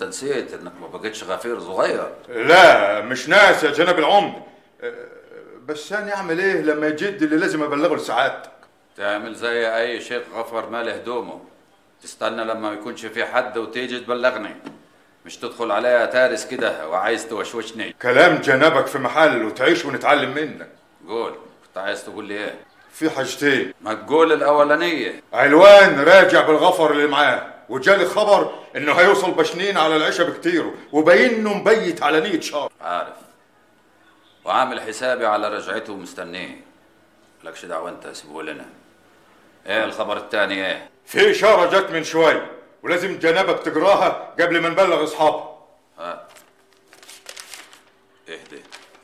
انت نسيت انك ما بقتش غفير صغير لا مش ناس يا جناب العمد أه، بس انا اعمل ايه لما يجد اللي لازم ابلغه لسعادتك تعمل زي اي شيخ غفر مال هدومه تستنى لما ما يكونش في حد وتيجي تبلغني مش تدخل عليا تارس كده وعايز توشوشني كلام جنابك في محل وتعيش ونتعلم منك قول كنت عايز تقول لي ايه في حاجتين ما تقول الاولانيه علوان راجع بالغفر اللي معاه وجالي خبر انه هيوصل بشنين على العشاء بكتير وباين انه مبيت على نية شهر عارف وعامل حسابي على رجعته ومستنيه مالكش دعوه انت سيبه لنا ايه الخبر الثاني ايه في اشاره جت من شوي ولازم جنابك تقراها قبل ما نبلغ اصحابها هات اهدي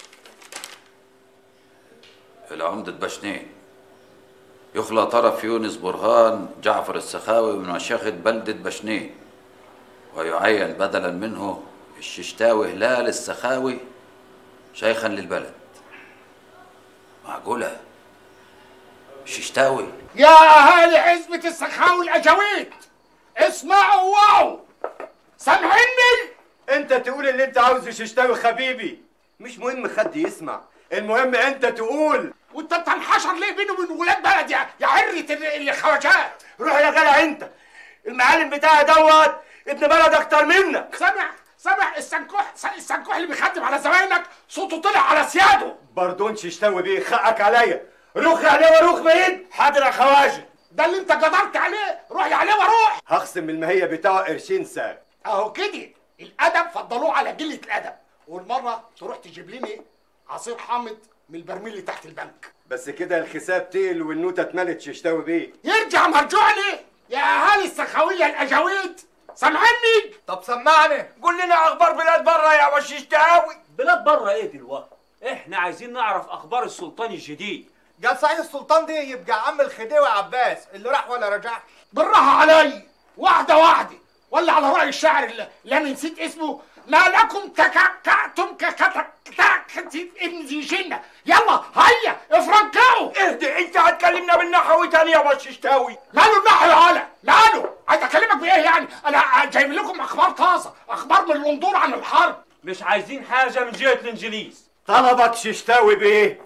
العمدة بشنين يخلى طرف يونس برهان جعفر السخاوي من مشيخة بلدة بشنين ويعين بدلا منه الششتاوي هلال السخاوي شيخا للبلد معقولة الششتاوي يا اهالي عزبة السخاوي الاجاويد اسمعوا واو سامعيني انت تقول اللي انت عاوزه ششتاوي حبيبي مش مهم حد يسمع المهم انت تقول وانت بتنحشر ليه بيني وبين ولاد بلد يا يا عرة ال- الخواجات روح يا جدع انت المعلم بتاعي دوت ابن بلد اكتر منك سامع سامع السنكوح السنكوح اللي بيخدم على زمايلك صوته طلع على سياده بردون ششتاوي بيه حقك عليا روح يا عليه وروح بعيد حاضر يا خواجه ده اللي انت جدرت عليه روح يا عليه وروح هخصم من المهية بتاعه قرشين ساعة اهو كده الادب فضلوه على قله الادب والمره تروح تجيب لي عصير حامض من البرميل اللي تحت البنك بس كده الحساب تقل والنوتة اتملت ششتاوي بيه يرجع مرجوع لي يا اهالي السخاويه الاجاويد سامعني طب سمعني قول لنا اخبار بلاد بره يا وششتاوي بلاد بره ايه دلوقتي احنا عايزين نعرف اخبار السلطان الجديد قال صحيح السلطان دي يبقى عم الخديوي عباس اللي راح ولا رجعش بالراحه علي واحده واحده ولا على راي الشاعر اللي اللي انا نسيت اسمه ما لكم تكعكعتم ككتكتي ابن ذي جنه يلا هيا افرنكعوا اهدي انت هتكلمنا بالنحوي تاني يا وششتاوي ماله النحو يا هلا ماله عايز اكلمك بايه يعني انا جايب لكم اخبار طازه اخبار من لندن عن الحرب مش عايزين حاجه من جهه الانجليز طلبك ششتاوي بيه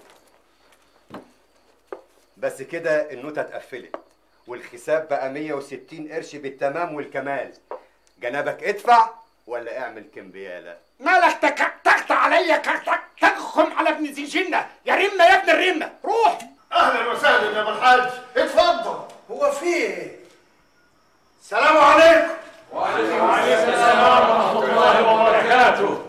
بس كده النوتة اتقفلت والحساب بقى 160 قرش بالتمام والكمال جنابك ادفع ولا اعمل كمبيالة مالك تكتكت عليا تخم على ابن ذي جنه يا رمه يا ابن الرمه روح اهلا وسهلا يا ابو الحاج اتفضل هو في ايه السلام عليكم وعليكم السلام ورحمه الله وبركاته